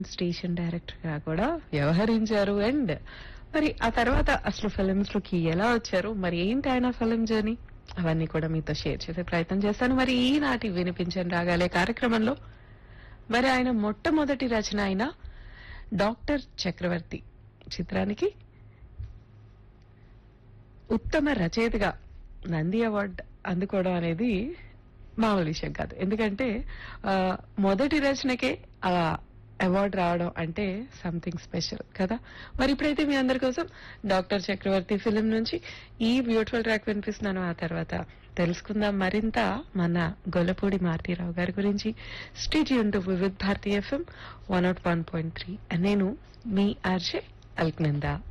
station director గా కూడా వ్యవహరించారు అండ్ మరి ఆ తర్వాత అసలు ఫిలిమ్స్ లోకి ఎలా వచ్చారు మరి ఏంటి ఆయన ఫిలిం జర్నీ అవన్నీ కూడా మీతో షేర్ చేసే ప్రయత్నం చేస్తాను మరి ఈనాటి వినిపించని రాగాలే కార్యక్రమంలో మరి ఆయన మొట్టమొదటి రచన అయిన డాక్టర్ చక్రవర్తి చిత్రానికి ఉత్తమ రచయితగా నంది అవార్డు అందుకోవడం అనేది మామూలు విషయం కాదు ఎందుకంటే ఆ, మొదటి రచనకే ఆ అవార్డు రావడం అంటే సంథింగ్ స్పెషల్ కదా మరి ఇప్పుడైతే మీ అందరి కోసం డాక్టర్ చక్రవర్తి ఫిలిం నుంచి ఈ బ్యూటిఫుల్ ట్రాక్ వినిపిస్తున్నాను ఆ తర్వాత తెలుసుకుందాం మరింత మన గొల్లపూడి మారుతీరావు గారి గురించి స్టేట్ యూన్ to Vividh Bharati FM one nought one point three నేను మీ ఆర్జే అల్క్నందా